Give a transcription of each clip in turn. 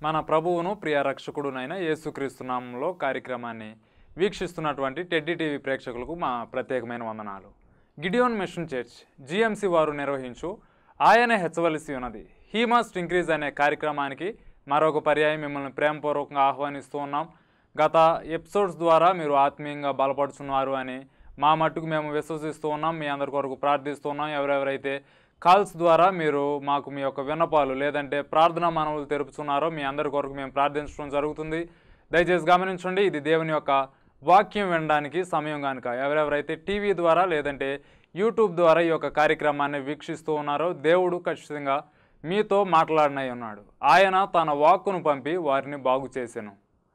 మన ప్రభువును ప్రియ రక్షకుడునైన యేసుక్రీస్తు నామంలో కార్యక్రమాన్ని వీక్షిస్తున్నటువంటి టెడ్డి టీవీ ప్రేక్షకులకు మా ప్రత్యేకమైన వందనాలు గిడియోన్ మిషన్ చర్చ్ జిఎంసి వారు నిర్వహించు ఆయన హెచ్చవలసి ఉన్నది హీ మస్ట్ ఇంక్రీజ్ అనే కార్యక్రమానికి మరొక పర్యాయం మిమ్మల్ని ప్రేమపూర్వకంగా ఆహ్వానిస్తూ ఉన్నాం గత ఎపిసోడ్స్ ద్వారా మీరు ఆత్మీయంగా బలపడుతున్నారు అని మా మట్టుకు మేము విశ్వసిస్తూ ఉన్నాం మీ అందరి కొరకు ప్రార్థిస్తూ ఉన్నాం ఎవరెవరైతే కాల్స్ ద్వారా మీరు మాకు మీ యొక్క విన్నపాలు లేదంటే ప్రార్థనా మనవులు తెరుపుతున్నారో మీ అందరి కొరకు మేము ప్రార్థించడం జరుగుతుంది దయచేసి గమనించండి ఇది దేవుని యొక్క వాక్యం వినడానికి సమయం కనుక ఎవరెవరైతే టీవీ ద్వారా లేదంటే యూట్యూబ్ ద్వారా ఈ యొక్క కార్యక్రమాన్ని వీక్షిస్తూ ఉన్నారో దేవుడు ఖచ్చితంగా మీతో మాట్లాడినై ఉన్నాడు ఆయన తన వాక్కును పంపి వారిని బాగు చేసెను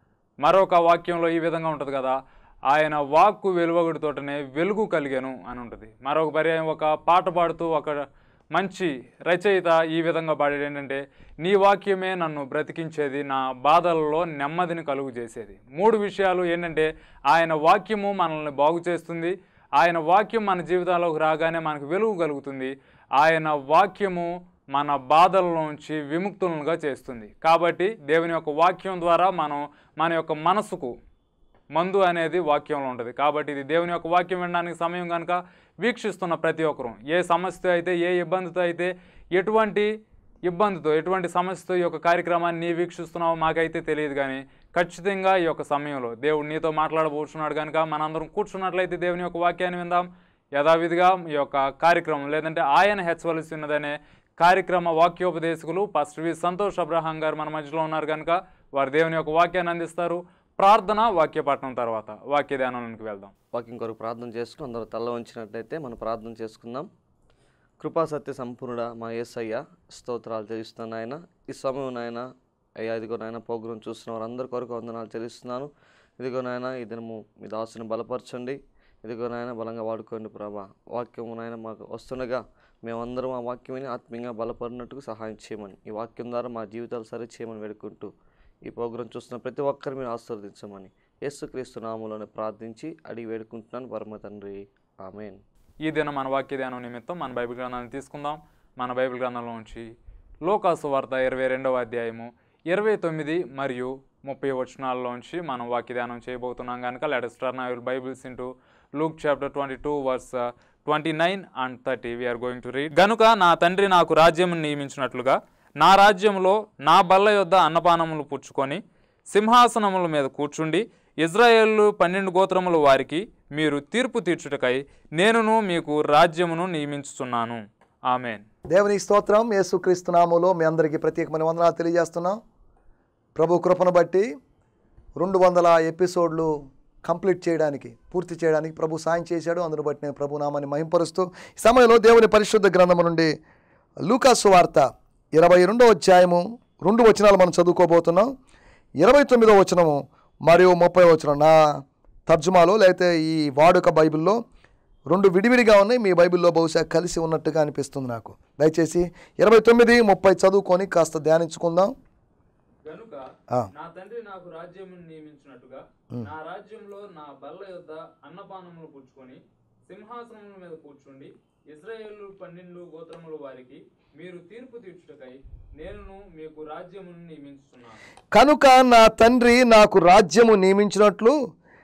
మరొక వాక్యంలో ఈ విధంగా ఉంటుంది కదా ఆయన వాక్కు వెలువగుడితోటనే వెలుగు కలిగాను అని ఉంటుంది మరొక పర్యాయం ఒక పాట పాడుతూ ఒక మంచి రచయిత ఈ విధంగా పాడాడు ఏంటంటే నీ వాక్యమే నన్ను బ్రతికించేది నా బాధలలో నెమ్మదిని కలుగు చేసేది మూడు విషయాలు ఏంటంటే ఆయన వాక్యము మనల్ని బాగు చేస్తుంది ఆయన వాక్యం మన జీవితాల్లోకి రాగానే మనకు వెలుగు కలుగుతుంది ఆయన వాక్యము మన బాధల్లోంచి విముక్తులుగా చేస్తుంది కాబట్టి దేవుని యొక్క వాక్యం ద్వారా మనం మన యొక్క మనసుకు మందు అనేది వాక్యంలో ఉంటుంది కాబట్టి ఇది దేవుని యొక్క వాక్యం వినడానికి సమయం కనుక వీక్షిస్తున్న ప్రతి ఒక్కరూ ఏ సమస్యతో అయితే ఏ ఇబ్బందితో అయితే ఎటువంటి ఇబ్బందితో ఎటువంటి సమస్యతో ఈ యొక్క కార్యక్రమాన్ని నీ వీక్షిస్తున్నావో మాకైతే తెలియదు కానీ ఖచ్చితంగా ఈ యొక్క సమయంలో దేవుడు నీతో మాట్లాడబోతున్నాడు కనుక మనందరం కూర్చున్నట్లయితే దేవుని యొక్క వాక్యాన్ని విందాం యథావిధిగా ఈ యొక్క కార్యక్రమం లేదంటే ఆయన హెచ్చవలసి ఉన్నదనే కార్యక్రమ వాక్యోపదేశకులు పాస్టర్ వి సంతోష్ అబ్రహాం గారు మన మధ్యలో ఉన్నారు కనుక వారు దేవుని యొక్క వాక్యాన్ని అందిస్తారు ప్రార్థన వాక్యపట్నం తర్వాత వాక్య ధ్యానంలోకి వెళ్దాం వాక్యం కొరకు ప్రార్థన చేసుకుని అందరూ తల్ల ఉంచినట్లయితే మనం ప్రార్థన చేసుకుందాం కృపా సత్య సంపూర్ణ మా యేసయ్య స్తోత్రాలు తెలుస్తున్నాను ఆయన ఈ సమయం నాయన అయ్యా ఇదిగో నాయన ప్రోగ్రాం చూస్తున్న వారందరి కొరకు వందనాలు తెలుస్తున్నాను ఇదిగో నాయన ఈ దినము మీ దాసుని బలపరచండి ఇదిగో నాయన బలంగా వాడుకోండి ప్రభా వాక్యము నాయన మాకు వస్తుండగా మేమందరం ఆ వాక్యం విని ఆత్మీయంగా బలపడినట్టుకు సహాయం చేయమని ఈ వాక్యం ద్వారా మా జీవితాలు సరి చేయమని వేడుకుంటూ ఈ ప్రోగ్రాం చూస్తున్న ప్రతి ఒక్కరిని మీరు ఆశీర్వదించమని యేసుక్రీస్తు నామంలోనే ప్రార్థించి అడిగి వేడుకుంటున్నాను పరమ తండ్రి ఆమెన్ ఈ దినం మన వాక్య ధ్యానం నిమిత్తం మన బైబిల్ గ్రంథాన్ని తీసుకుందాం మన బైబిల్ గ్రంథంలోంచి లోకాసు వార్త ఇరవై రెండవ అధ్యాయము ఇరవై తొమ్మిది మరియు ముప్పై వచనాల్లోంచి మనం వాక్య ధ్యానం చేయబోతున్నాం కనుక let us turn I will bibles into Luke chapter twenty two verse twenty nine and thirty we are going to read గనుక నా తండ్రి నాకు రాజ్యం నియమించినట్లుగా నా రాజ్యంలో నా బల్ల యొద్ద అన్నపానములు పుచ్చుకొని సింహాసనముల మీద కూర్చుండి ఇజ్రాయేలు పన్నెండు గోత్రముల వారికి మీరు తీర్పు తీర్చుటకై నేనును మీకు రాజ్యమును నియమించుచున్నాను ఆమెన్ దేవుని స్తోత్రం యేసుక్రీస్తు నామములో మీ అందరికీ ప్రత్యేకమైన వందనాలు తెలియజేస్తున్నాం ప్రభు కృపను బట్టి రెండు వందల ఎపిసోడ్లు కంప్లీట్ చేయడానికి పూర్తి చేయడానికి ప్రభు సాయం చేశాడు అందును బట్టి నేను ప్రభు నామాన్ని మహింపరుస్తూ ఈ సమయంలో దేవుని పరిశుద్ధ గ్రంథము నుండి లూకాసు వార్త ఇరవై రెండో అధ్యాయము రెండు వచనాలు మనం చదువుకోబోతున్నాం ఇరవై తొమ్మిదో వచనము మరియు ముప్పై వచనం నా తర్జుమాలో లేకపోతే ఈ వాడుక బైబిల్లో రెండు విడివిడిగా ఉన్నాయి మీ బైబిల్లో బహుశా కలిసి ఉన్నట్టుగా అనిపిస్తుంది నాకు దయచేసి ఇరవై తొమ్మిది ముప్పై చదువుకొని కాస్త ధ్యానించుకుందాం గనుక ఆ. నా తండ్రి నాకు రాజ్యమును నియమించినట్టుగా నా రాజ్యంలో నా బల్ల యొద్ద అన్నపానములు పుచ్చుకొని సింహాసనముల మీద కూర్చుండి ఇజ్రాయేలు పన్నెండు గోత్రముల వారికి మీరు తీర్పు తీర్చుటకై నేనును మీకు రాజ్యమును నియమించుతున్నాను కనుక నా తండ్రి నాకు రాజ్యము నియమించినట్లు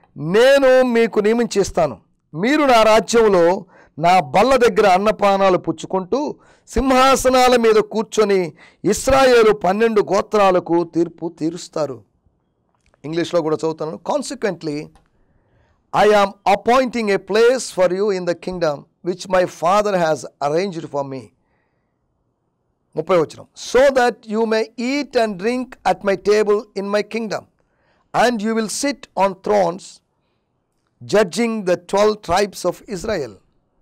నేను మీకు నియమించిస్తాను మీరు నా రాజ్యంలో నా బల్ల దగ్గర అన్నపానాలు పుచ్చుకుంటూ సింహాసనాల మీద కూర్చొని ఇస్రాయేలు పన్నెండు గోత్రాలకు తీర్పు తీరుస్తారు ఇంగ్లీష్లో కూడా చదువుతాను consequently I am appointing a place for you in the kingdom which my father has arranged for me ముప్పై వచ్చిన so that you may eat and drink at my table in my kingdom and you will sit on thrones judging the twelve tribes of Israel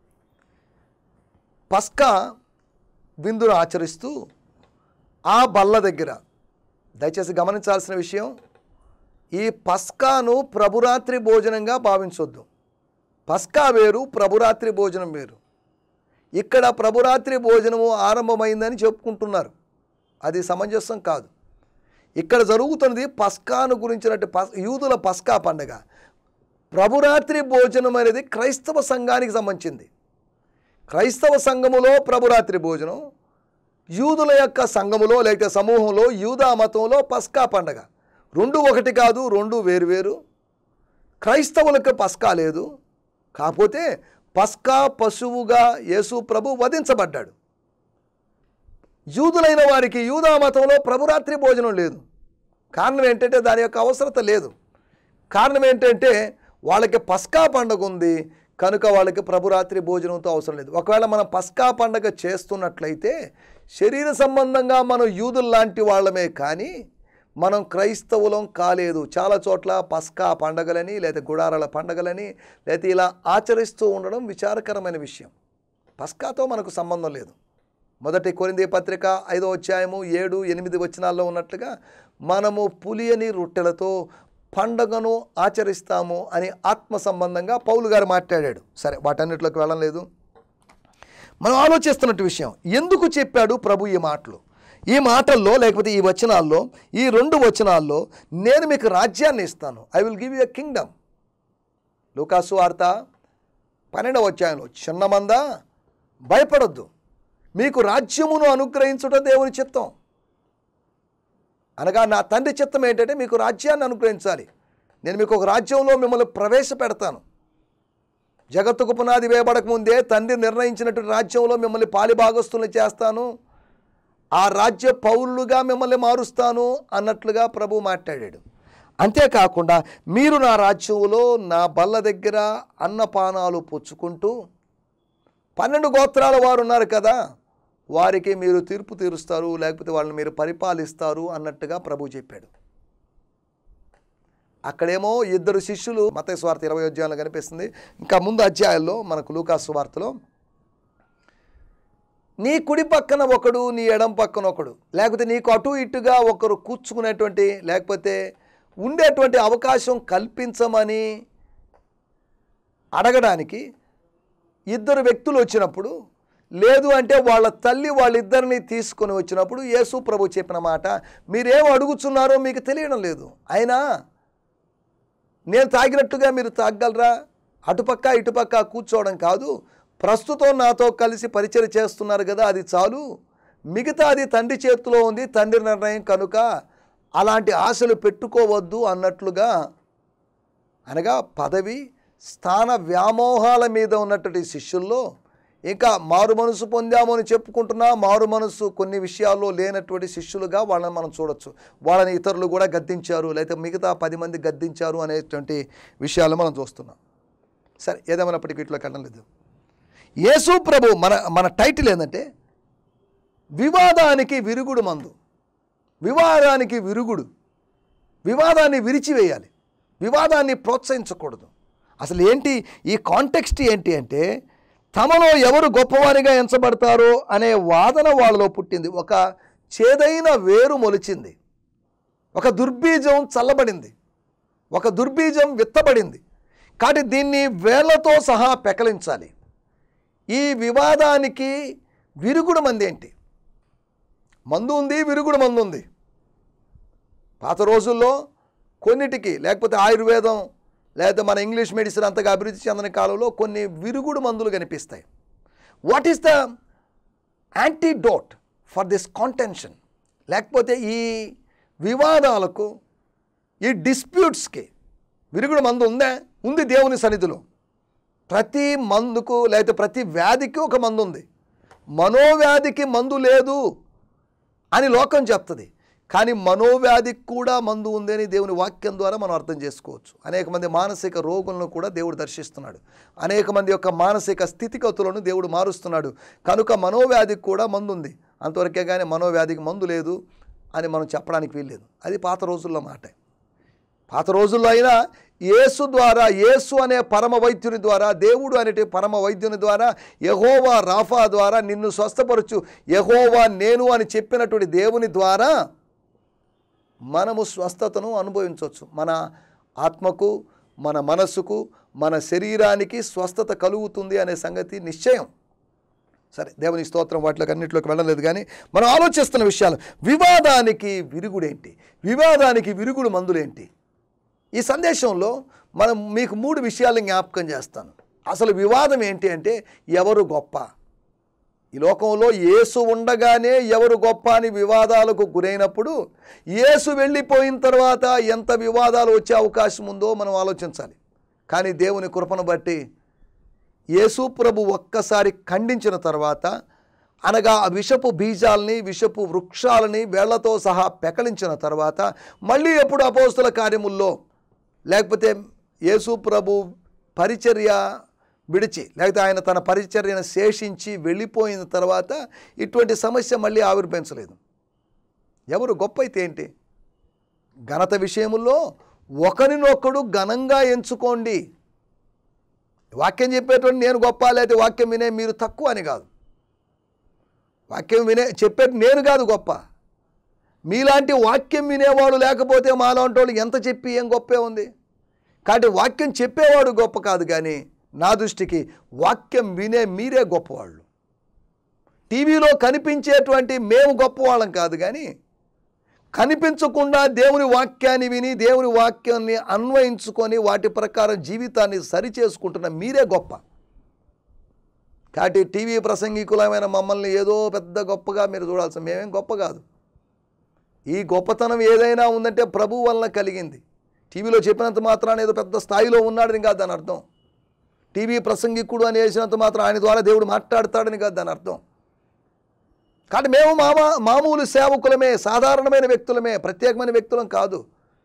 పస్కా విందును ఆచరిస్తూ ఆ బల్ల దగ్గర దయచేసి గమనించాల్సిన విషయం ఈ పస్కాను ప్రభురాత్రి భోజనంగా భావించొద్దు పస్కా వేరు ప్రభురాత్రి భోజనం వేరు ఇక్కడ ప్రభురాత్రి భోజనము ఆరంభమైందని చెప్పుకుంటున్నారు అది సమంజసం కాదు ఇక్కడ జరుగుతున్నది పస్కాను గురించినట్టు పస్ యూదుల పస్కా పండగ ప్రభురాత్రి భోజనం అనేది క్రైస్తవ సంఘానికి సంబంధించింది క్రైస్తవ సంఘములో ప్రభురాత్రి భోజనం యూదుల యొక్క సంఘములో లేకపోతే సమూహంలో యూదా మతంలో పస్కా పండగ రెండు ఒకటి కాదు రెండు వేరువేరు క్రైస్తవులకు పస్కా లేదు కాకపోతే పస్కా పశువుగా యేసు ప్రభు వధించబడ్డాడు యూదులైన వారికి యూదా మతంలో ప్రభురాత్రి భోజనం లేదు కారణం ఏంటంటే దాని యొక్క అవసరత లేదు కారణం ఏంటంటే వాళ్ళకి పస్కా పండగ ఉంది కనుక వాళ్ళకి ప్రభురాత్రి భోజనంతో అవసరం లేదు ఒకవేళ మనం పస్కా పండగ చేస్తున్నట్లయితే శరీర సంబంధంగా మనం యూదులు లాంటి వాళ్ళమే కానీ మనం క్రైస్తవులం కాలేదు చాలా చోట్ల పస్కా పండగలని లేదా గుడారాల పండగలని లేదా ఇలా ఆచరిస్తూ ఉండడం విచారకరమైన విషయం పస్కాతో మనకు సంబంధం లేదు మొదటి కొరింది పత్రిక ఐదో అధ్యాయము ఏడు ఎనిమిది వచనాల్లో ఉన్నట్లుగా మనము పులియని రొట్టెలతో పండగను ఆచరిస్తాము అని ఆత్మ సంబంధంగా పౌలు గారు మాట్లాడాడు సరే వాటన్నిటిలోకి వెళ్ళడం లేదు మనం ఆలోచిస్తున్నట్టు విషయం ఎందుకు చెప్పాడు ప్రభు ఈ మాటలు ఈ మాటల్లో లేకపోతే ఈ వచనాల్లో ఈ రెండు వచనాల్లో నేను మీకు రాజ్యాన్ని ఇస్తాను I will give you a kingdom లూకాసు వార్త పన్నెండవ అధ్యాయంలో చిన్నమంద భయపడొద్దు మీకు రాజ్యమును అనుగ్రహించుట దేవుని చిత్తం అనగా నా తండ్రి చిత్తం ఏంటంటే మీకు రాజ్యాన్ని అనుగ్రహించాలి నేను మీకు ఒక రాజ్యంలో మిమ్మల్ని ప్రవేశపెడతాను జగత్తుకు పునాది వేయబడక ముందే తండ్రి నిర్ణయించినటువంటి రాజ్యంలో మిమ్మల్ని పాలిభాగస్తులను చేస్తాను ఆ రాజ్య పౌరులుగా మిమ్మల్ని మారుస్తాను అన్నట్లుగా ప్రభు మాట్లాడాడు అంతేకాకుండా మీరు నా రాజ్యంలో నా బల్ల దగ్గర అన్నపానాలు పుచ్చుకుంటూ పన్నెండు గోత్రాల వారు ఉన్నారు కదా వారికి మీరు తీర్పు తీరుస్తారు లేకపోతే వాళ్ళని మీరు పరిపాలిస్తారు అన్నట్టుగా ప్రభు చెప్పాడు అక్కడేమో ఇద్దరు శిష్యులు మత స్వార్థ ఇరవై అధ్యాయంలో కనిపిస్తుంది ఇంకా ముందు అధ్యాయాల్లో మనకు లూకాసు వార్తలో నీ కుడి పక్కన ఒకడు నీ ఎడం పక్కన ఒకడు లేకపోతే నీకు అటు ఇటుగా ఒకరు కూర్చుకునేటువంటి లేకపోతే ఉండేటువంటి అవకాశం కల్పించమని అడగడానికి ఇద్దరు వ్యక్తులు వచ్చినప్పుడు లేదు అంటే వాళ్ళ తల్లి వాళ్ళిద్దరిని తీసుకొని వచ్చినప్పుడు యేసు ప్రభు చెప్పిన మాట మీరేం అడుగుతున్నారో మీకు తెలియడం లేదు అయినా నేను తాగినట్టుగా మీరు తాగలరా అటుపక్క ఇటుపక్క కూర్చోవడం కాదు ప్రస్తుతం నాతో కలిసి పరిచయం చేస్తున్నారు కదా అది చాలు మిగతా అది తండ్రి చేతిలో ఉంది తండ్రి నిర్ణయం కనుక అలాంటి ఆశలు పెట్టుకోవద్దు అన్నట్లుగా అనగా పదవి స్థాన వ్యామోహాల మీద ఉన్నటువంటి శిష్యుల్లో ఇంకా మారు మనసు పొందాము అని చెప్పుకుంటున్నా మారు మనసు కొన్ని విషయాల్లో లేనటువంటి శిష్యులుగా వాళ్ళని మనం చూడొచ్చు వాళ్ళని ఇతరులు కూడా గద్దించారు లేకపోతే మిగతా పది మంది గద్దించారు అనేటువంటి విషయాలు మనం చూస్తున్నాం సరే ఏదేమైనప్పటికీ వీటిలో కట్టం లేదు యేసు ప్రభు మన మన టైటిల్ ఏంటంటే వివాదానికి విరుగుడు మందు వివాదానికి విరుగుడు వివాదాన్ని విరిచివేయాలి వివాదాన్ని ప్రోత్సహించకూడదు అసలు ఏంటి ఈ కాంటెక్స్ట్ ఏంటి అంటే తమలో ఎవరు గొప్పవారిగా ఎంచబడతారో అనే వాదన వాళ్ళలో పుట్టింది ఒక చేదైన వేరు మొలిచింది ఒక దుర్బీజం చల్లబడింది ఒక దుర్బీజం విత్తబడింది కాబట్టి దీన్ని వేళ్లతో సహా పెకలించాలి ఈ వివాదానికి విరుగుడు మంది ఏంటి మందు ఉంది విరుగుడు మందు ఉంది పాత రోజుల్లో కొన్నిటికి లేకపోతే ఆయుర్వేదం లేకపోతే మన ఇంగ్లీష్ మెడిసిన్ అంతగా అభివృద్ధి చెందిన కాలంలో కొన్ని విరుగుడు మందులు కనిపిస్తాయి what is the antidote for this contention లేకపోతే ఈ వివాదాలకు ఈ డిస్ప్యూట్స్కి విరుగుడు మందు ఉందా ఉంది దేవుని సన్నిధిలో ప్రతి మందుకు లేకపోతే ప్రతి వ్యాధికి ఒక మందు ఉంది మనోవ్యాధికి మందు లేదు అని లోకం చెప్తుంది కానీ మనోవ్యాధికి కూడా మందు ఉంది అని దేవుని వాక్యం ద్వారా మనం అర్థం చేసుకోవచ్చు అనేక మంది మానసిక రోగులను కూడా దేవుడు దర్శిస్తున్నాడు అనేక మంది యొక్క మానసిక స్థితిగతులను దేవుడు మారుస్తున్నాడు కనుక మనోవ్యాధికి కూడా మందు ఉంది అంతవరకే కానీ మనోవ్యాధికి మందు లేదు అని మనం చెప్పడానికి వీల్లేదు అది పాత రోజుల్లో మాట పాత రోజుల్లో అయినా యేసు ద్వారా యేసు అనే పరమ వైద్యుని ద్వారా దేవుడు అనేటి పరమ వైద్యుని ద్వారా యహోవా రాఫా ద్వారా నిన్ను స్వస్థపరచు యహోవా నేను అని చెప్పినటువంటి దేవుని ద్వారా మనము స్వస్థతను అనుభవించవచ్చు మన ఆత్మకు మన మనస్సుకు మన శరీరానికి స్వస్థత కలుగుతుంది అనే సంగతి నిశ్చయం సరే దేవుని స్తోత్రం వాటిలోకి అన్నింటిలోకి వెళ్ళలేదు కానీ మనం ఆలోచిస్తున్న విషయాలు వివాదానికి విరుగుడేంటి వివాదానికి విరుగుడు మందులేంటి ఈ సందేశంలో మనం మీకు మూడు విషయాలు జ్ఞాపకం చేస్తాను అసలు వివాదం ఏంటి అంటే ఎవరు గొప్ప ఈ లోకంలో యేసు ఉండగానే ఎవరు గొప్ప అని వివాదాలకు గురైనప్పుడు యేసు వెళ్ళిపోయిన తర్వాత ఎంత వివాదాలు వచ్చే అవకాశం ఉందో మనం ఆలోచించాలి కానీ దేవుని కృపను బట్టి యేసు ప్రభు ఒక్కసారి ఖండించిన తర్వాత అనగా ఆ విషపు బీజాలని విషపు వృక్షాలని వేళ్లతో సహా పెకలించిన తర్వాత మళ్ళీ ఎప్పుడు అపోస్తుల కార్యముల్లో లేకపోతే యేసు ప్రభు పరిచర్య విడిచి లేకపోతే ఆయన తన పరిచర్యను శేషించి వెళ్ళిపోయిన తర్వాత ఇటువంటి సమస్య మళ్ళీ ఆవిర్భవించలేదు ఎవరు గొప్ప అయితే ఏంటి ఘనత విషయముల్లో ఒకరినొకడు ఘనంగా ఎంచుకోండి వాక్యం చెప్పేటువంటి నేను గొప్ప లేదా వాక్యం వినే మీరు తక్కువ అని కాదు వాక్యం వినే చెప్పేది నేను కాదు గొప్ప మీలాంటి వాక్యం వినేవాడు లేకపోతే మాలాంటి వాళ్ళు ఎంత చెప్పి ఏం గొప్పే ఉంది కాబట్టి వాక్యం చెప్పేవాడు గొప్ప కాదు కానీ నా దృష్టికి వాక్యం వినే మీరే గొప్పవాళ్ళు టీవీలో కనిపించేటువంటి మేము గొప్పవాళ్ళం కాదు కానీ కనిపించకుండా దేవుని వాక్యాన్ని విని దేవుని వాక్యాన్ని అన్వయించుకొని వాటి ప్రకారం జీవితాన్ని సరిచేసుకుంటున్న మీరే గొప్ప కాబట్టి టీవీ ప్రసంగికులమైన మమ్మల్ని ఏదో పెద్ద గొప్పగా మీరు చూడాల్సిన మేమేం గొప్ప కాదు ఈ గొప్పతనం ఏదైనా ఉందంటే ప్రభు వలన కలిగింది టీవీలో చెప్పినంత మాత్రాన ఏదో పెద్ద స్థాయిలో ఉన్నాడని కాదు దాని అర్థం టీవీ ప్రసంగికుడు అని వేసినంత మాత్రం ఆయన ద్వారా దేవుడు మాట్లాడతాడని కాదు దాని అర్థం కాబట్టి మేము మామా మామూలు సేవకులమే సాధారణమైన వ్యక్తులమే ప్రత్యేకమైన వ్యక్తులం కాదు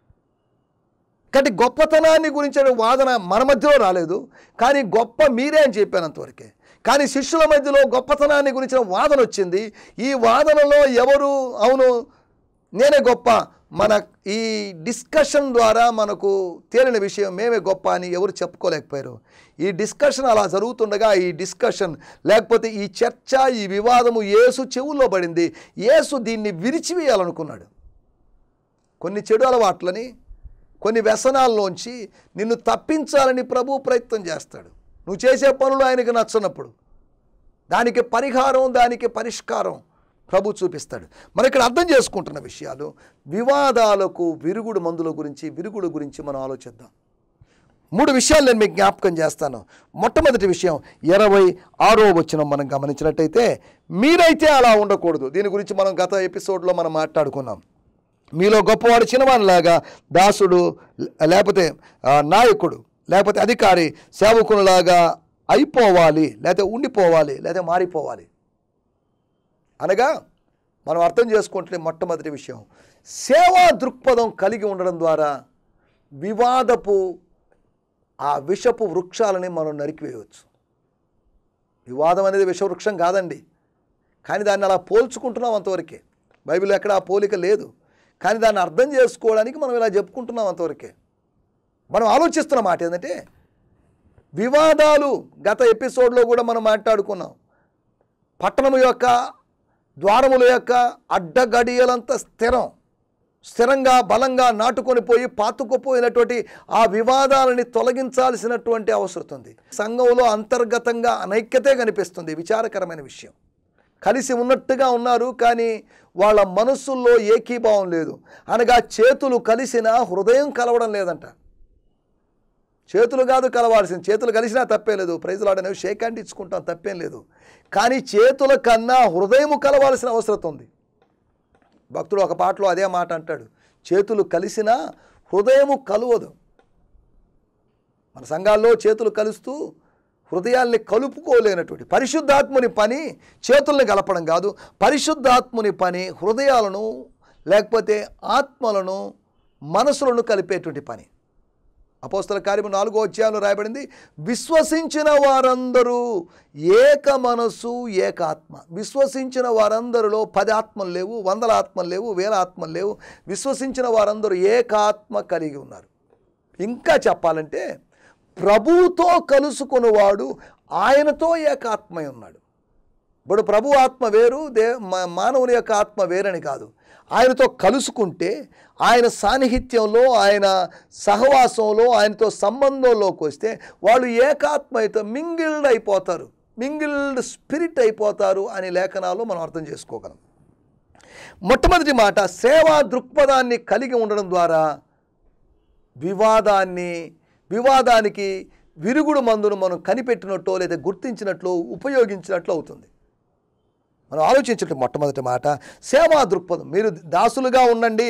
కాబట్టి గొప్పతనాన్ని గురించిన వాదన మన మధ్యలో రాలేదు కానీ గొప్ప మీరే అని చెప్పానంతవరకే కానీ శిష్యుల మధ్యలో గొప్పతనాన్ని గురించిన వాదన వచ్చింది ఈ వాదనలో ఎవరు అవును నేనే గొప్ప మన ఈ డిస్కషన్ ద్వారా మనకు తేలిన విషయం మేమే గొప్ప అని ఎవరు చెప్పుకోలేకపోయారు ఈ డిస్కషన్ అలా జరుగుతుండగా ఈ డిస్కషన్ లేకపోతే ఈ చర్చ ఈ వివాదము యేసు చెవుల్లో పడింది యేసు దీన్ని విరిచివేయాలనుకున్నాడు కొన్ని చెడు అలవాట్లని కొన్ని వ్యసనాల్లోంచి నిన్ను తప్పించాలని ప్రభు ప్రయత్నం చేస్తాడు నువ్వు చేసే పనులు ఆయనకు నచ్చనప్పుడు దానికి పరిహారం దానికి పరిష్కారం ప్రభు చూపిస్తాడు మనం ఇక్కడ అర్థం చేసుకుంటున్న విషయాలు వివాదాలకు విరుగుడు మందుల గురించి విరుగుడు గురించి మనం ఆలోచిద్దాం మూడు విషయాలు నేను మీకు జ్ఞాపకం చేస్తాను మొట్టమొదటి విషయం ఇరవై ఆరో వచ్చిన మనం గమనించినట్టయితే మీరైతే అలా ఉండకూడదు దీని గురించి మనం గత ఎపిసోడ్లో మనం మాట్లాడుకున్నాం మీలో గొప్పవాడు చిన్నవానిలాగా దాసుడు లేకపోతే ఆ, నాయకుడు లేకపోతే అధికారి సేవకునిలాగా అయిపోవాలి లేకపోతే ఉండిపోవాలి లేకపోతే మారిపోవాలి అనగా మనం అర్థం చేసుకుంటే మొట్టమొదటి విషయం సేవా దృక్పథం కలిగి ఉండడం ద్వారా వివాదపు ఆ విషపు వృక్షాలని మనం నరికివేయవచ్చు వివాదం అనేది విషవృక్షం కాదండి కానీ దాన్ని అలా పోల్చుకుంటున్నాం అంతవరకే బైబిల్ ఎక్కడ ఆ పోలిక లేదు కానీ దాన్ని అర్థం చేసుకోవడానికి మనం ఇలా చెప్పుకుంటున్నాం అంతవరకే మనం ఆలోచిస్తున్న మాట ఏంటంటే వివాదాలు గత ఎపిసోడ్లో కూడా మనం మాట్లాడుకున్నాం పట్టణము యొక్క ద్వారముల యొక్క అడ్డగడియలంత స్థిరం స్థిరంగా బలంగా నాటుకొని పోయి పాతుకుపోయినటువంటి ఆ వివాదాలని తొలగించాల్సినటువంటి అవసరం ఉంది సంఘంలో అంతర్గతంగా అనైక్యతే కనిపిస్తుంది విచారకరమైన విషయం కలిసి ఉన్నట్టుగా ఉన్నారు కానీ వాళ్ళ మనస్సుల్లో ఏకీభావం లేదు అనగా చేతులు కలిసిన హృదయం కలవడం లేదంట చేతులు కాదు కలవాల్సింది చేతులు కలిసినా తప్పేం లేదు ప్రైజులు ఆడనేవి షేక్ హ్యాండ్ ఇచ్చుకుంటాం తప్పేం లేదు కానీ చేతుల కన్నా హృదయము కలవాల్సిన అవసరం ఉంది భక్తుడు ఒక పాటలో అదే మాట అంటాడు చేతులు కలిసినా హృదయము కలువదు మన సంఘాల్లో చేతులు కలుస్తూ హృదయాల్ని కలుపుకోలేనటువంటి పరిశుద్ధాత్ముని పని చేతుల్ని కలపడం కాదు పరిశుద్ధాత్ముని పని హృదయాలను లేకపోతే ఆత్మలను మనసులను కలిపేటువంటి పని అపోస్తల కార్యము నాలుగో అధ్యాయంలో రాయబడింది విశ్వసించిన వారందరూ ఏక మనసు ఏక ఆత్మ విశ్వసించిన వారందరిలో పది ఆత్మలు లేవు వందల ఆత్మలు లేవు వేల ఆత్మలు లేవు విశ్వసించిన వారందరూ ఏకాత్మ కలిగి ఉన్నారు ఇంకా చెప్పాలంటే ప్రభువుతో కలుసుకున్నవాడు ఆయనతో ఏకాత్మై ఉన్నాడు ఇప్పుడు ప్రభు ఆత్మ వేరు దే మా- మానవుని యొక్క ఆత్మ వేరని కాదు ఆయనతో కలుసుకుంటే ఆయన సాన్నిహిత్యంలో ఆయన సహవాసంలో ఆయనతో సంబంధంలోకి వస్తే వాళ్ళు ఏకాత్మతో మింగిల్డ్ అయిపోతారు మింగిల్డ్ స్పిరిట్ అయిపోతారు అని లేఖనాల్లో మనం అర్థం చేసుకోగలం మొట్టమొదటి మాట సేవా దృక్పథాన్ని కలిగి ఉండడం ద్వారా వివాదాన్ని వివాదానికి విరుగుడు మందును మనం కనిపెట్టినట్లు లేదా గుర్తించినట్లు ఉపయోగించినట్లు అవుతుంది మనం ఆలోచించటం మొట్టమొదటి మాట సేవా దృక్పథం మీరు దాసులుగా ఉండండి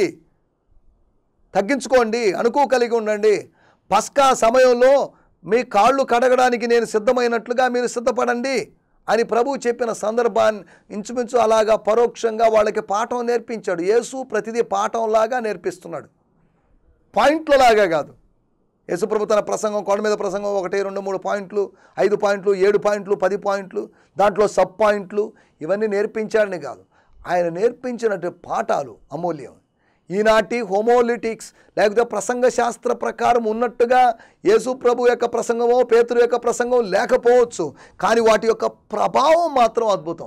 తగ్గించుకోండి అనుకో కలిగి ఉండండి పస్కా సమయంలో మీ కాళ్ళు కడగడానికి నేను సిద్ధమైనట్లుగా మీరు సిద్ధపడండి అని ప్రభు చెప్పిన సందర్భాన్ని ఇంచుమించు అలాగా పరోక్షంగా వాళ్ళకి పాఠం నేర్పించాడు యేసు ప్రతిదీ పాఠంలాగా నేర్పిస్తున్నాడు పాయింట్లలాగా కాదు యేసుప్రభు తన ప్రసంగం కొండ మీద ప్రసంగం ఒకటి రెండు మూడు పాయింట్లు ఐదు పాయింట్లు ఏడు పాయింట్లు పది పాయింట్లు దాంట్లో సబ్ పాయింట్లు ఇవన్నీ నేర్పించాడని కాదు ఆయన నేర్పించినట్టు పాఠాలు అమూల్యం ఈనాటి హోమోలిటిక్స్ లేకపోతే ప్రసంగ శాస్త్ర ప్రకారం ఉన్నట్టుగా యేసు ప్రభు యొక్క ప్రసంగమో పేతురు యొక్క ప్రసంగం లేకపోవచ్చు కానీ వాటి యొక్క ప్రభావం మాత్రం అద్భుతం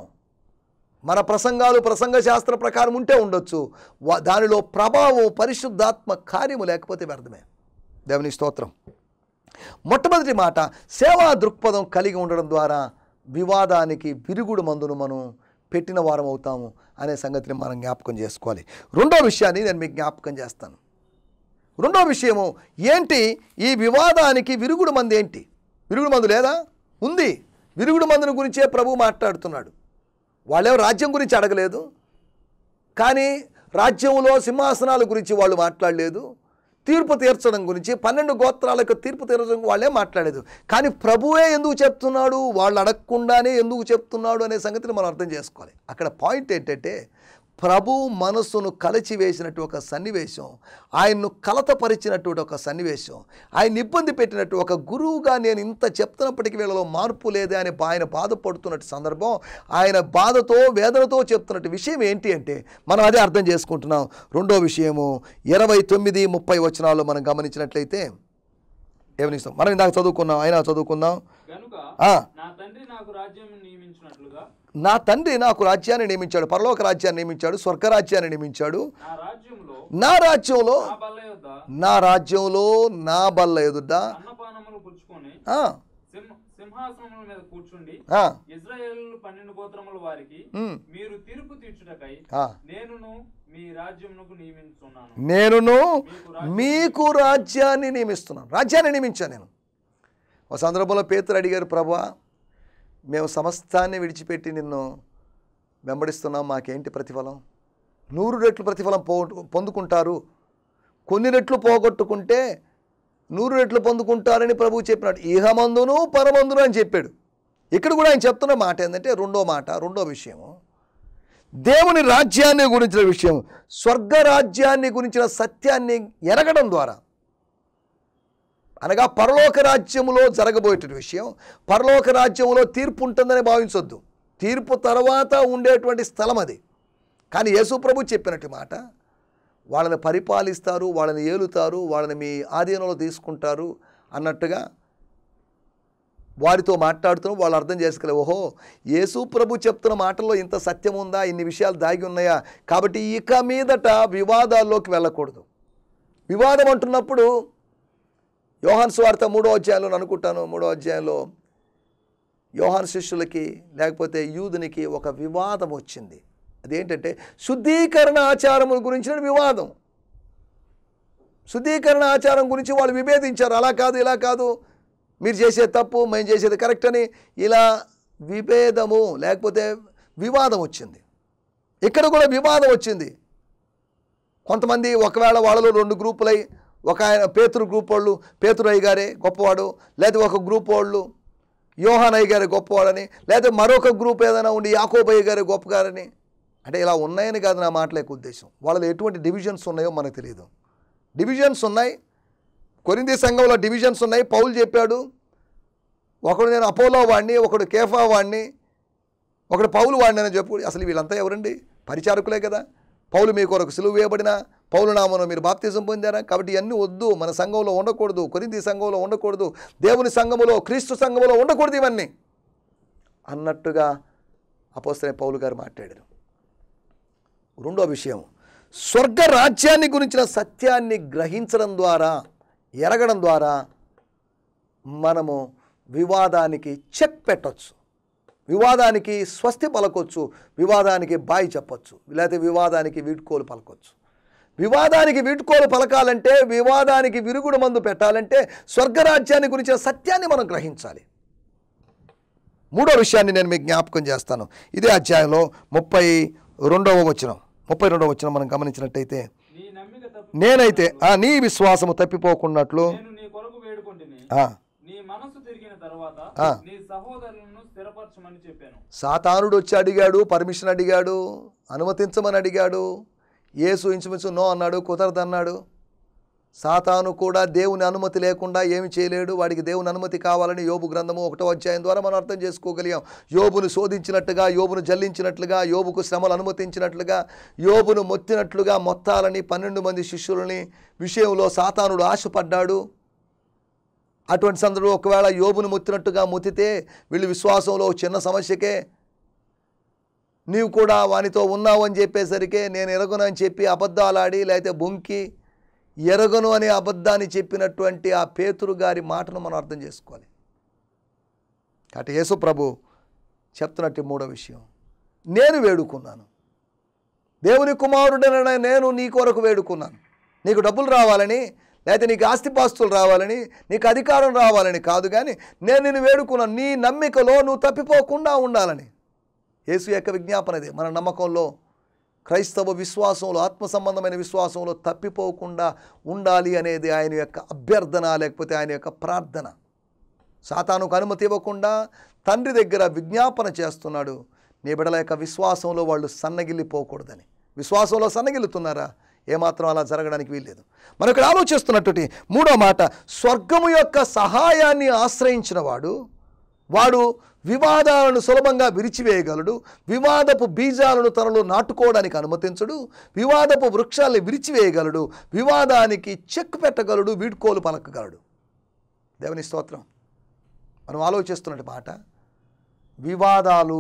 మన ప్రసంగాలు ప్రసంగ శాస్త్ర ప్రకారం ఉంటే ఉండొచ్చు వా- దానిలో ప్రభావం పరిశుద్ధాత్మ కార్యము లేకపోతే వ్యర్థమే దేవుని స్తోత్రం మొట్టమొదటి మాట సేవా దృక్పథం కలిగి ఉండడం ద్వారా వివాదానికి విరుగుడు మందును మనం పెట్టిన వారం అవుతాము అనే సంగతిని మనం జ్ఞాపకం చేసుకోవాలి రెండో విషయాన్ని నేను మీకు జ్ఞాపకం చేస్తాను రెండో విషయము ఏంటి ఈ వివాదానికి విరుగుడు మంది ఏంటి విరుగుడు మందు లేదా ఉంది విరుగుడు మందుని గురించే ప్రభు మాట్లాడుతున్నాడు వాళ్ళేమో రాజ్యం గురించి అడగలేదు కానీ రాజ్యంలో సింహాసనాల గురించి వాళ్ళు మాట్లాడలేదు తీర్పు తీర్చడం గురించి పన్నెండు గోత్రాలకు తీర్పు తీర్చడం వాళ్ళే మాట్లాడలేదు కానీ ప్రభువే ఎందుకు చెప్తున్నాడు వాళ్ళు అడగకుండానే ఎందుకు చెప్తున్నాడు అనే సంగతిని మనం అర్థం చేసుకోవాలి అక్కడ పాయింట్ ఏంటంటే ప్రభు మనస్సును కలిచివేసినట్టు ఒక సన్నివేశం ఆయన్ను కలతపరిచినటువంటి ఒక సన్నివేశం ఆయన ఇబ్బంది పెట్టినట్టు ఒక గురువుగా నేను ఇంత చెప్తున్నప్పటికీ వీళ్ళలో మార్పు లేదే అని ఆయన బాధపడుతున్నట్టు సందర్భం ఆయన బాధతో వేదనతో చెప్తున్నట్టు విషయం ఏంటి అంటే మనం అదే అర్థం చేసుకుంటున్నాం రెండో విషయము ఇరవై తొమ్మిది ముప్పై వచనాల్లో మనం గమనించినట్లయితే ఏమని ఇస్తాం మనం ఇందాక చదువుకున్నాం అయినా చదువుకుందాం గనుక ఆ, నా తండ్రి నాకు రాజ్యం నియమించినట్లుగా నా తండ్రి నాకు రాజ్యాన్ని నియమించాడు పరలోక రాజ్యాన్ని నియమించాడు స్వర్గరాజ్యాన్ని నియమించాడు నా రాజ్యంలో నా రాజ్యంలో నా బల్ల యొద్ద నా రాజ్యంలో నా బల్ల ఎదుట అన్నపానములు పుచ్చుకొని ఆ, సింహ సింహాసనముల మీద కూర్చుండి ఆ, ఇజ్రాయేల్ పన్నెండు గోత్రముల వారికి ఉమ్, మీరు తీర్పు తీర్చుటకై ఆ. నేనును మీ రాజ్యమునకు నియమించున్నాను నేనును మీకు రాజ్యాన్ని నియమిస్తున్నాను రాజ్యాన్ని నియమించాను నేను ఒక సందర్భంలో పేతురు అడిగారు ప్రభా మేము సమస్తాన్ని విడిచిపెట్టి నిన్ను వెంబడిస్తున్నాం మాకేంటి ప్రతిఫలం నూరు రెట్లు ప్రతిఫలం పో పొందుకుంటారు కొన్ని రెట్లు పోగొట్టుకుంటే నూరు రెట్లు పొందుకుంటారని ప్రభువు చెప్పినాడు ఇహమందును పరమందును అని చెప్పాడు ఇక్కడ కూడా ఆయన చెప్తున్న మాట ఏంటంటే రెండో మాట రెండో విషయము దేవుని రాజ్యాన్ని గురించిన విషయం స్వర్గ రాజ్యాన్ని గురించిన సత్యాన్ని ఎరగడం ద్వారా అనగా పరలోక రాజ్యములో జరగబోయేట విషయం పరలోక రాజ్యములో తీర్పు ఉంటుందని భావించొద్దు తీర్పు తర్వాత ఉండేటువంటి స్థలం అది కానీ యేసుప్రభు చెప్పినట్టు మాట వాళ్ళని పరిపాలిస్తారు వాళ్ళని ఏలుతారు వాళ్ళని మీ ఆధీనంలో తీసుకుంటారు అన్నట్టుగా వారితో మాట్లాడుతున్నాం వాళ్ళు అర్థం చేసుకోలే ఓహో యేసు ప్రభు చెప్తున్న మాటల్లో ఇంత సత్యం ఉందా ఇన్ని విషయాలు దాగి ఉన్నాయా కాబట్టి ఇక మీదట వివాదాల్లోకి వెళ్ళకూడదు వివాదం అంటున్నప్పుడు యోహాన్ స్వార్థ మూడో అధ్యాయంలో నేను అనుకుంటాను మూడో అధ్యాయంలో యోహాన్ శిష్యులకి లేకపోతే యూదునికి ఒక వివాదం వచ్చింది అదేంటంటే శుద్ధీకరణ ఆచారముల గురించిన వివాదం శుద్ధీకరణ ఆచారం గురించి వాళ్ళు విభేదించారు అలా కాదు ఇలా కాదు మీరు చేసేది తప్పు మేము చేసేది కరెక్ట్ అని ఇలా విభేదము లేకపోతే వివాదం వచ్చింది ఇక్కడ కూడా వివాదం వచ్చింది కొంతమంది ఒకవేళ వాళ్ళలో రెండు గ్రూపులై ఒక ఆయన పేతురు గ్రూప్ వాళ్ళు పేతురయ్య గారే గొప్పవాడు లేదా ఒక గ్రూప్ వాళ్ళు యోహానయ్య గారి గొప్పవాడని లేదా మరొక గ్రూప్ ఏదైనా ఉండి యాకోబయ్య గారి గొప్పగారని అంటే ఇలా ఉన్నాయని కాదు నా మాటల యొక్క ఉద్దేశం వాళ్ళలో ఎటువంటి డివిజన్స్ ఉన్నాయో మనకు తెలియదు డివిజన్స్ ఉన్నాయి కొరింది సంఘంలో డివిజన్స్ ఉన్నాయి పౌలు చెప్పాడు ఒకడు నేను అపోలో వాడిని ఒకడు కేఫా వాడిని ఒకడు పౌలు వాడిని అని చెప్పు అసలు వీళ్ళంతా ఎవరండి పరిచారకులే కదా పౌలు మీ కొరకు సులువు వేయబడిన పౌలు నామను మీరు బాప్తిజం పొందారా కాబట్టి ఇవన్నీ వద్దు మన సంఘంలో ఉండకూడదు కొరింది సంఘంలో ఉండకూడదు దేవుని సంఘములో క్రీస్తు సంఘములో ఉండకూడదు ఇవన్నీ అన్నట్టుగా అపోస్తలే పౌలు గారు మాట్లాడారు రెండో విషయం స్వర్గ రాజ్యాన్ని గురించిన సత్యాన్ని గ్రహించడం ద్వారా ఎరగడం ద్వారా మనము వివాదానికి చెక్ పెట్టొచ్చు వివాదానికి స్వస్తి పలకొచ్చు వివాదానికి బాయి చెప్పొచ్చు లేకపోతే వివాదానికి వీడ్కోలు పలకొచ్చు వివాదానికి వీడ్కోలు పలకాలంటే వివాదానికి విరుగుడు మందు పెట్టాలంటే స్వర్గరాజ్యాన్ని గురించిన సత్యాన్ని మనం గ్రహించాలి మూడో విషయాన్ని నేను మీకు జ్ఞాపకం చేస్తాను ఇదే అధ్యాయంలో ముప్పై రెండవ వచనం ముప్పై రెండవ వచనం మనం గమనించినట్టయితే నీ నమ్మిక తప్పి నేనైతే ఆ నీ విశ్వాసము తప్పిపోకున్నట్లు నేను నీ కొరకు వేడుకొంటిని ఆ, నీ మనసు తిరిగిన తర్వాత ఆ. నీ సహోదరులను స్థిరపరచమని చెప్పాను సాతానుడు వచ్చి అడిగాడు పర్మిషన్ అడిగాడు అనుమతించమని అడిగాడు యేసు ఇంచుమించు నో అన్నాడు కుదరదన్నాడు సాతాను కూడా దేవుని అనుమతి లేకుండా ఏమి చేయలేడు వాడికి దేవుని అనుమతి కావాలని యోబు గ్రంథము ఒకటో అధ్యాయం ద్వారా మనం అర్థం చేసుకోగలిగాం యోబును శోధించినట్టుగా యోబును జల్లించినట్లుగా యోబుకు శ్రమలు అనుమతించినట్లుగా యోబును మొత్తినట్లుగా మొత్తాలని పన్నెండు మంది శిష్యులని విషయంలో సాతానుడు ఆశపడ్డాడు అటువంటి సందర్భంలో ఒకవేళ యోబును ముత్తినట్టుగా ముత్తితే వీళ్ళు విశ్వాసంలో ఒక చిన్న సమస్యకే నీవు కూడా వానితో ఉన్నావు అని చెప్పేసరికి నేను ఎరగను అని చెప్పి అబద్ధాలు ఆడి లేకపోతే బొంకి ఎరగను అనే అబద్ధాన్ని చెప్పినటువంటి ఆ పేతురు గారి మాటను మనం అర్థం చేసుకోవాలి కాబట్టి యేసు ప్రభు చెప్తున్నట్టు మూడో విషయం నేను వేడుకున్నాను దేవుని కుమారుడైన నేను నీ కొరకు వేడుకున్నాను నీకు డబ్బులు రావాలని లేకపోతే నీకు ఆస్తిపాస్తులు రావాలని నీకు అధికారం రావాలని కాదు కానీ నేను నిన్ను వేడుకున్నాను నీ నమ్మికలో నువ్వు తప్పిపోకుండా ఉండాలని యేసు యొక్క విజ్ఞాపన అదే మన నమ్మకంలో క్రైస్తవ విశ్వాసంలో ఆత్మ సంబంధమైన విశ్వాసంలో తప్పిపోకుండా ఉండాలి అనేది ఆయన యొక్క అభ్యర్థన లేకపోతే ఆయన యొక్క ప్రార్థన సాతానుకు అనుమతి ఇవ్వకుండా తండ్రి దగ్గర విజ్ఞాపన చేస్తున్నాడు నీ బిడల యొక్క విశ్వాసంలో వాళ్ళు సన్నగిల్లిపోకూడదని విశ్వాసంలో సన్నగిల్లుతున్నారా ఏమాత్రం అలా జరగడానికి వీల్లేదు మనం ఇక్కడ ఆలోచిస్తున్నటువంటి మూడో మాట స్వర్గము యొక్క సహాయాన్ని ఆశ్రయించిన వాడు వాడు వివాదాలను సులభంగా విరిచివేయగలడు వివాదపు బీజాలను తనలో నాటుకోవడానికి అనుమతించడు వివాదపు వృక్షాలను విరిచివేయగలడు వివాదానికి చెక్ పెట్టగలడు వీడ్కోలు పలకగలడు దేవుని స్తోత్రం మనం ఆలోచిస్తున్నట్టు మాట వివాదాలు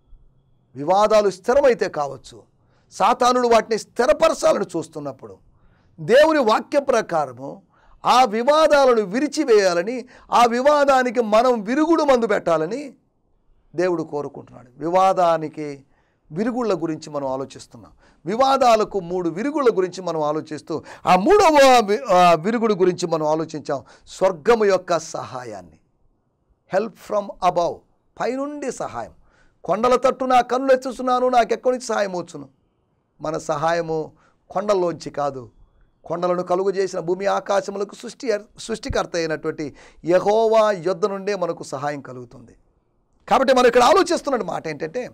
వివాదాలు స్థిరమైతే కావచ్చు సాతానుడు వాటిని స్థిరపరచాలని చూస్తున్నప్పుడు దేవుని వాక్య ప్రకారము ఆ వివాదాలను విరిచివేయాలని ఆ వివాదానికి మనం విరుగుడు మందు పెట్టాలని దేవుడు కోరుకుంటున్నాడు వివాదానికి విరుగుళ్ళ గురించి మనం ఆలోచిస్తున్నాం వివాదాలకు మూడు విరుగుళ్ళ గురించి మనం ఆలోచిస్తూ ఆ మూడవ వి- ఆ విరుగుడు గురించి మనం ఆలోచించాం స్వర్గము యొక్క సహాయాన్ని హెల్ప్ ఫ్రమ్ అబౌవ్ పైనుండి సహాయం కొండల తట్టు నా కన్నులు ఎత్తుతున్నాను నాకు ఎక్కడి నుంచి సహాయం వచ్చును మన సహాయము కొండల్లోంచి కాదు కొండలను కలుగు చేసిన భూమి ఆకాశములకు సృష్టి సృష్టికర్త అయినటువంటి యహోవా యుద్ధ నుండే మనకు సహాయం కలుగుతుంది కాబట్టి మనం ఇక్కడ ఆలోచిస్తున్న మాట ఏంటంటే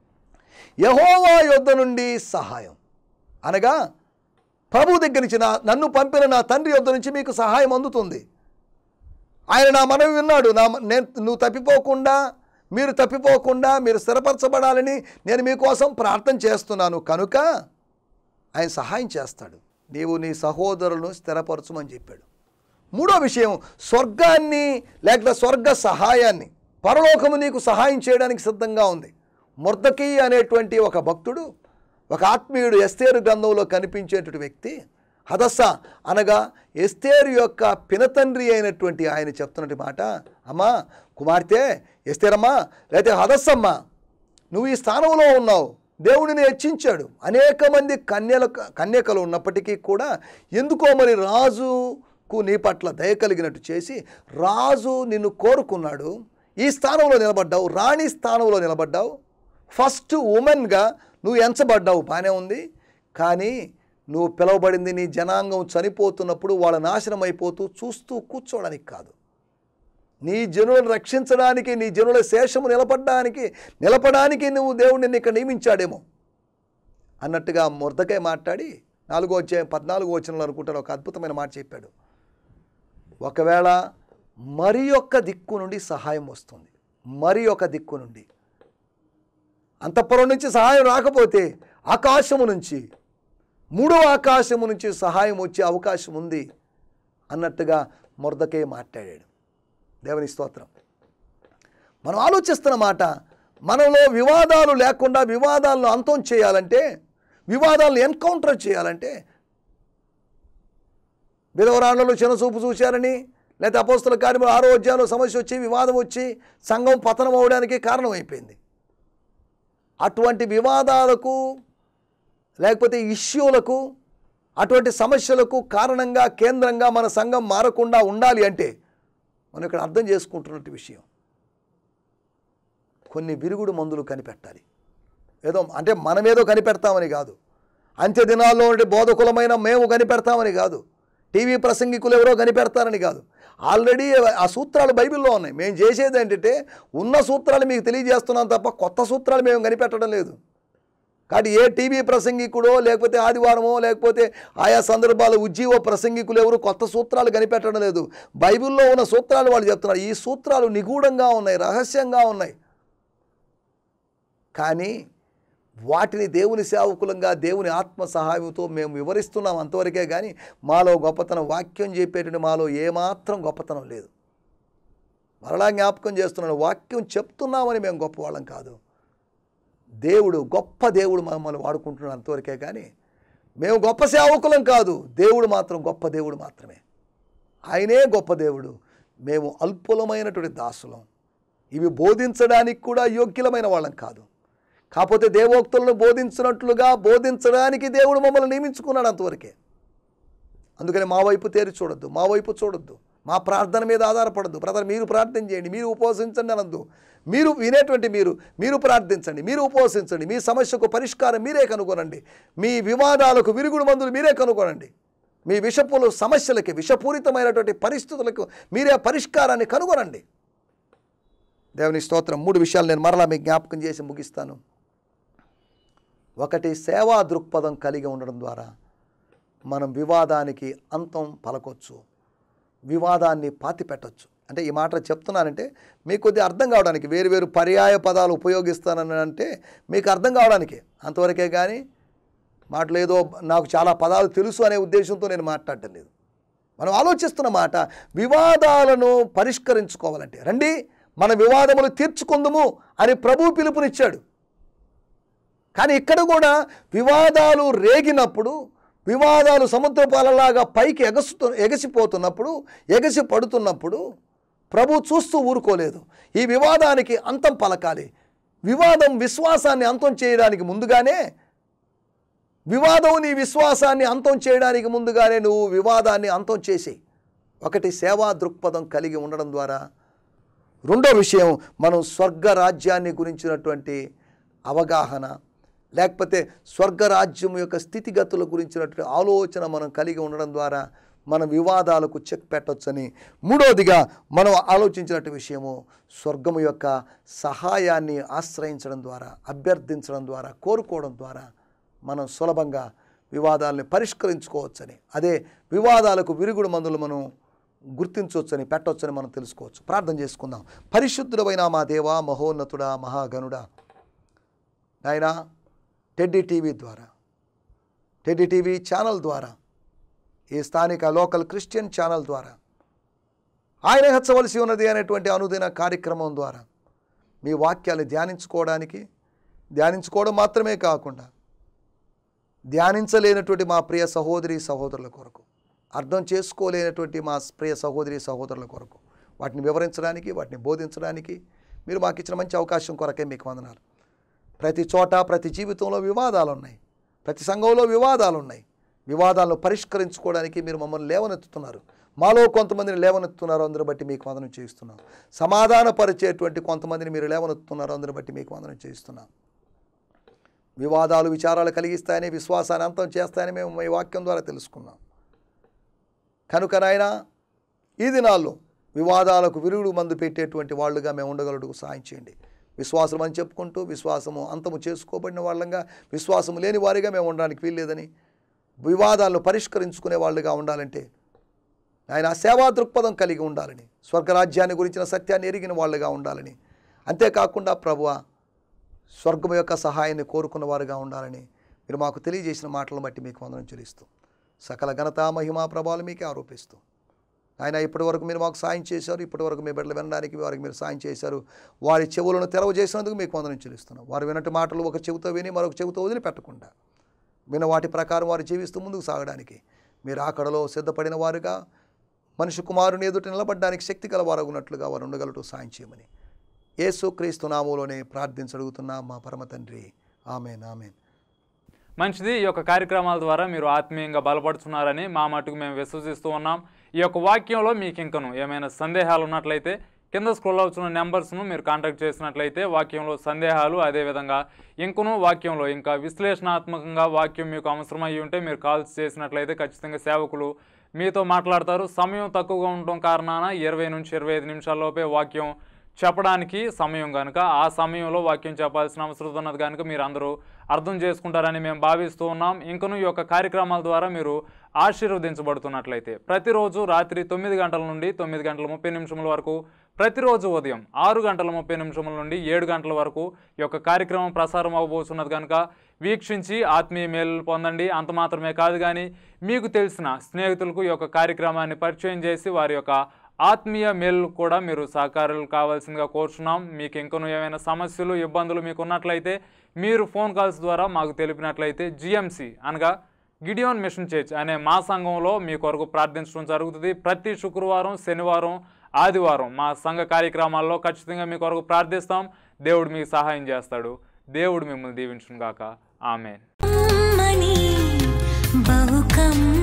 యహోవా యుద్ధ నుండి సహాయం అనగా ప్రభు దగ్గర నుంచి నా నన్ను పంపిన నా తండ్రి యొద్ద నుంచి మీకు సహాయం అందుతుంది ఆయన నా మనవి విన్నాడు నా నేను నువ్వు తప్పిపోకుండా మీరు తప్పిపోకుండా మీరు స్థిరపరచబడాలని నేను మీకోసం ప్రార్థన చేస్తున్నాను కనుక ఆయన సహాయం చేస్తాడు నీవు నీ సహోదరులను స్థిరపరచమని చెప్పాడు మూడో విషయం స్వర్గాన్ని లేకపోతే స్వర్గ సహాయాన్ని పరలోకము నీకు సహాయం చేయడానికి సిద్ధంగా ఉంది ముర్దకి అనేటువంటి ఒక భక్తుడు ఒక ఆత్మీయుడు ఎస్తేరు గ్రంథంలో కనిపించేటువంటి వ్యక్తి హదస్స అనగా ఎస్తేరు యొక్క పినతండ్రి అయినటువంటి ఆయన చెప్తున్నటువంటి మాట అమ్మా కుమార్తె ఎస్తేరమ్మా లేకపోతే హదస్సమ్మ నువ్వు ఈ స్థానంలో ఉన్నావు దేవుడిని హెచ్చించాడు అనేక మంది కన్యల కన్యకలు ఉన్నప్పటికీ కూడా ఎందుకో మరి రాజుకు నీ పట్ల దయ కలిగినట్టు చేసి రాజు నిన్ను కోరుకున్నాడు ఈ స్థానంలో నిలబడ్డావు రాణి స్థానంలో నిలబడ్డావు ఫస్ట్ ఉమెన్గా నువ్వు ఎంచబడ్డావు బాగానే ఉంది కానీ నువ్వు పిలువబడింది నీ జనాంగం చనిపోతున్నప్పుడు వాళ్ళ నాశనం అయిపోతూ చూస్తూ కూర్చోవడానికి కాదు నీ జనులను రక్షించడానికి నీ జనుల శేషము నిలబడడానికి నిలపడానికి నువ్వు దేవుడు నిన్ను ఇక్కడ నియమించాడేమో అన్నట్టుగా మురదకాయ మాట్లాడి నాలుగో అధ్యాయం పద్నాలుగో వచనంలో అనుకుంటాను ఒక అద్భుతమైన మాట చెప్పాడు ఒకవేళ మరి యొక్క దిక్కు నుండి సహాయం వస్తుంది మరి ఒక దిక్కు నుండి అంతఃపురం నుంచి సహాయం రాకపోతే ఆకాశము నుంచి మూడో ఆకాశము నుంచి సహాయం వచ్చే అవకాశం ఉంది అన్నట్టుగా మురదకే మాట్లాడాడు దేవుని స్తోత్రం మనం ఆలోచిస్తున్న మాట మనలో వివాదాలు లేకుండా వివాదాలను అంతం చేయాలంటే వివాదాలను ఎన్కౌంటర్ చేయాలంటే విధవరాళ్లలో చిన్న చూపు చూశారని లేకపోతే అపోస్తుల కార్యములు ఆరో అధ్యాయంలో సమస్య వచ్చి వివాదం వచ్చి సంఘం పతనం అవడానికి కారణమైపోయింది అటువంటి వివాదాలకు లేకపోతే ఇష్యూలకు అటువంటి సమస్యలకు కారణంగా కేంద్రంగా మన సంఘం మారకుండా ఉండాలి అంటే మనం ఇక్కడ అర్థం చేసుకుంటున్నట్టు విషయం కొన్ని విరుగుడు మందులు కనిపెట్టాలి ఏదో అంటే మనమేదో కనిపెడతామని కాదు అంత్య దినాల్లో ఉండే బోధకులమైన మేము కనిపెడతామని కాదు టీవీ ప్రసంగికులు ఎవరో కనిపెడతారని కాదు ఆల్రెడీ ఆ సూత్రాలు బైబిల్లో ఉన్నాయి మేము చేసేది ఏంటంటే ఉన్న సూత్రాలు మీకు తెలియజేస్తున్నాం తప్ప కొత్త సూత్రాలు మేము కనిపెట్టడం లేదు కాబట్టి ఏ టీవీ ప్రసంగికుడో లేకపోతే ఆదివారమో లేకపోతే ఆయా సందర్భాలు ఉజ్జీవ ప్రసంగికులు ఎవరు కొత్త సూత్రాలు కనిపెట్టడం లేదు బైబిల్లో ఉన్న సూత్రాలు వాళ్ళు చెప్తున్నారు ఈ సూత్రాలు నిగూఢంగా ఉన్నాయి రహస్యంగా ఉన్నాయి కానీ వాటిని దేవుని సేవకులంగా దేవుని ఆత్మ సహాయంతో మేము వివరిస్తున్నాం అంతవరకే కానీ మాలో గొప్పతనం వాక్యం చెప్పేటువంటి మాలో ఏమాత్రం గొప్పతనం లేదు మరలా జ్ఞాపకం చేస్తున్నాను వాక్యం చెప్తున్నామని మేము గొప్పవాళ్ళం కాదు దేవుడు గొప్ప దేవుడు మమ్మల్ని వాడుకుంటున్నాడు అంతవరకే కానీ మేము గొప్ప సేవకులం కాదు దేవుడు మాత్రం గొప్ప దేవుడు మాత్రమే ఆయనే గొప్ప దేవుడు మేము అల్పులమైనటువంటి దాసులం ఇవి బోధించడానికి కూడా యోగ్యులమైన వాళ్ళం కాదు కాకపోతే దేవోక్తులను బోధించినట్లుగా బోధించడానికి దేవుడు మమ్మల్ని నియమించుకున్నాడు అంతవరకే అందుకని మా వైపు తేరి చూడొద్దు మా వైపు చూడొద్దు మా ప్రార్థన మీద ఆధారపడద్దు బ్రదర్ మీరు ప్రార్థన చేయండి మీరు ఉపవసించండి అనద్దు మీరు వినేటువంటి మీరు మీరు ప్రార్థించండి మీరు ఉపవసించండి మీ సమస్యకు పరిష్కారం మీరే కనుగొనండి మీ వివాదాలకు విరుగుడు మందులు మీరే కనుగొనండి మీ విషపులు సమస్యలకి విషపూరితమైనటువంటి పరిస్థితులకు మీరే పరిష్కారాన్ని కనుగొనండి దేవుని స్తోత్రం మూడు విషయాలు నేను మరలా మీకు జ్ఞాపకం చేసి ముగిస్తాను ఒకటి సేవా దృక్పథం కలిగి ఉండడం ద్వారా మనం వివాదానికి అంతం పలకొచ్చు వివాదాన్ని పాతి పెట్టచ్చు అంటే ఈ మాట చెప్తున్నానంటే మీకు కొద్దిగా అర్థం కావడానికి వేరు వేరు పర్యాయ పదాలు ఉపయోగిస్తానని అంటే మీకు అర్థం కావడానికి అంతవరకే కానీ మాటలు ఏదో నాకు చాలా పదాలు తెలుసు అనే ఉద్దేశంతో నేను మాట్లాడటం లేదు మనం ఆలోచిస్తున్న మాట వివాదాలను పరిష్కరించుకోవాలంటే రండి మన వివాదములు తీర్చుకుందుము అని ప్రభు పిలుపునిచ్చాడు కానీ ఇక్కడ కూడా వివాదాలు రేగినప్పుడు వివాదాలు సముద్రపాలలాగా పైకి ఎగసుతూ ఎగసిపోతున్నప్పుడు ఎగసి పడుతున్నప్పుడు ప్రభు చూస్తూ ఊరుకోలేదు ఈ వివాదానికి అంతం పలకాలి వివాదం విశ్వాసాన్ని అంతం చేయడానికి ముందుగానే వివాదం నీ విశ్వాసాన్ని అంతం చేయడానికి ముందుగానే నువ్వు వివాదాన్ని అంతం చేసేయి ఒకటి సేవా దృక్పథం కలిగి ఉండడం ద్వారా రెండో విషయం మనం స్వర్గ రాజ్యాన్ని గురించినటువంటి అవగాహన లేకపోతే స్వర్గరాజ్యం యొక్క స్థితిగతుల గురించినటువంటి ఆలోచన మనం కలిగి ఉండడం ద్వారా మన వివాదాలకు చెక్ పెట్టొచ్చని మూడవదిగా మనం ఆలోచించినట్టు విషయము స్వర్గము యొక్క సహాయాన్ని ఆశ్రయించడం ద్వారా అభ్యర్థించడం ద్వారా కోరుకోవడం ద్వారా మనం సులభంగా వివాదాలని పరిష్కరించుకోవచ్చని అదే వివాదాలకు విరుగుడు మందులు మనం గుర్తించవచ్చని పెట్టవచ్చని మనం తెలుసుకోవచ్చు ప్రార్థన చేసుకుందాం పరిశుద్ధుడమైన మా దేవా మహోన్నతుడా మహాగనుడా నాయనా టెడ్డీ టీవీ ద్వారా టెడ్డీ టీవీ ఛానల్ ద్వారా ఈ స్థానిక లోకల్ క్రిస్టియన్ ఛానల్ ద్వారా ఆయన హెచ్చవలసి ఉన్నది అనేటువంటి అనుదిన కార్యక్రమం ద్వారా మీ వాక్యాలు ధ్యానించుకోవడానికి ధ్యానించుకోవడం మాత్రమే కాకుండా ధ్యానించలేనటువంటి మా ప్రియ సహోదరి సహోదరుల కొరకు అర్థం చేసుకోలేనటువంటి మా ప్రియ సహోదరి సహోదరుల కొరకు వాటిని వివరించడానికి వాటిని బోధించడానికి మీరు మాకు ఇచ్చిన మంచి అవకాశం కొరకే మీకు వందనాలు ప్రతి చోట ప్రతి జీవితంలో వివాదాలు ఉన్నాయి ప్రతి సంఘంలో వివాదాలు ఉన్నాయి వివాదాలను పరిష్కరించుకోవడానికి మీరు మమ్మల్ని లేవనెత్తుతున్నారు మాలో కొంతమందిని లేవనెత్తున్నారు అందరు బట్టి మీకు వందనం చేయిస్తున్నాం సమాధానపరిచేటువంటి కొంతమందిని మీరు లేవనెత్తుతున్నారు అందరు బట్టి మీకు వందనం చేయిస్తున్నాం వివాదాలు విచారాలు కలిగిస్తాయని విశ్వాసాన్ని అంతం చేస్తాయని మేము మీ వాక్యం ద్వారా తెలుసుకున్నాం కనుక నాయన ఈ దినాల్లో వివాదాలకు విరుగుడు మందు పెట్టేటువంటి వాళ్ళుగా మేము ఉండగలడు సాయం చేయండి విశ్వాసం అని చెప్పుకుంటూ విశ్వాసము అంతము చేసుకోబడిన వాళ్ళంగా విశ్వాసము లేని వారిగా మేము ఉండడానికి వీల్లేదని వివాదాలను పరిష్కరించుకునే వాళ్ళుగా ఉండాలంటే ఆయన సేవా దృక్పథం కలిగి ఉండాలని స్వర్గరాజ్యాన్ని గురించిన సత్యాన్ని ఎరిగిన వాళ్ళుగా ఉండాలని అంతేకాకుండా ప్రభువ స్వర్గం యొక్క సహాయాన్ని కోరుకున్న వారుగా ఉండాలని మీరు మాకు తెలియజేసిన మాటలను బట్టి మీకు వందనం చెల్లిస్తూ సకల ఘనత మహిమా ప్రభావాలు మీకే ఆరోపిస్తూ ఆయన ఇప్పటి వరకు మీరు మాకు సాయం చేశారు ఇప్పటి వరకు మీ బిడ్డలు వినడానికి వారికి మీరు సాయం చేశారు వారి చెవులను తెరవజేసినందుకు మీకు వందనం చెల్లిస్తున్నాం వారు వినట్టు మాటలు ఒక చెవితో విని మరొక చెవితో వదిలిపెట్టకుండా విన్న వాటి ప్రకారం వారు జీవిస్తూ ముందుకు సాగడానికి మీరు ఆకడలో సిద్ధపడిన వారుగా మనిషి కుమారుని ఎదుట నిలబడడానికి శక్తి గలవారగున్నట్లుగా వారు ఉండగలటూ సాయం చేయమని యేసు క్రీస్తు నామంలోనే ప్రార్థించడుగుతున్నా మా పరమ తండ్రి ఆమెన్ ఆమెన్ మంచిది ఈ యొక్క కార్యక్రమాల ద్వారా మీరు ఆత్మీయంగా బలపడుతున్నారని మా మటుకు మేము విశ్వసిస్తూ ఉన్నాం ఈ యొక్క వాక్యంలో మీకు ఇంకను ఏమైనా సందేహాలు ఉన్నట్లయితే కింద స్క్రోల్ అవుతున్న నెంబర్స్ను మీరు కాంటాక్ట్ చేసినట్లయితే వాక్యంలో సందేహాలు అదేవిధంగా ఇంకనూ వాక్యంలో ఇంకా విశ్లేషణాత్మకంగా వాక్యం మీకు అవసరమై ఉంటే మీరు కాల్స్ చేసినట్లయితే ఖచ్చితంగా సేవకులు మీతో మాట్లాడతారు సమయం తక్కువగా ఉండటం కారణాన ఇరవై నుంచి ఇరవై ఐదు నిమిషాల్లోపే వాక్యం చెప్పడానికి సమయం కనుక ఆ సమయంలో వాక్యం చెప్పాల్సిన అవసరం ఉన్నది కనుక మీరు అందరూ అర్థం చేసుకుంటారని మేము భావిస్తూ ఉన్నాం ఇంకను ఈ యొక్క కార్యక్రమాల ద్వారా మీరు ఆశీర్వదించబడుతున్నట్లయితే ప్రతిరోజు రాత్రి తొమ్మిది గంటల నుండి తొమ్మిది గంటల ముప్పై నిమిషముల వరకు ప్రతిరోజు ఉదయం ఆరు గంటల ముప్పై నిమిషముల నుండి ఏడు గంటల వరకు ఈ యొక్క కార్యక్రమం ప్రసారం అవ్వబోతున్నది కనుక వీక్షించి ఆత్మీయ మేలు పొందండి అంత మాత్రమే కాదు కానీ మీకు తెలిసిన స్నేహితులకు ఈ యొక్క కార్యక్రమాన్ని పరిచయం చేసి వారి యొక్క ఆత్మీయ మేలు కూడా మీరు సహకారులు కావాల్సిందిగా కోరుచున్నాం మీకు ఇంకనూ ఏమైనా సమస్యలు ఇబ్బందులు మీకు ఉన్నట్లయితే మీరు ఫోన్ కాల్స్ ద్వారా మాకు తెలిపినట్లయితే జిఎంసి అనగా గిడియోన్ మిషన్ చర్చ్ అనే మా సంఘంలో మీ కొరకు ప్రార్థించడం జరుగుతుంది ప్రతి శుక్రవారం శనివారం ఆదివారం మా సంఘ కార్యక్రమాల్లో ఖచ్చితంగా మీ కొరకు ప్రార్థిస్తాం దేవుడు మీకు సహాయం చేస్తాడు దేవుడు మిమ్మల్ని దీవించును గాక ఆమెన్ కమ్మని బహు కమ్మని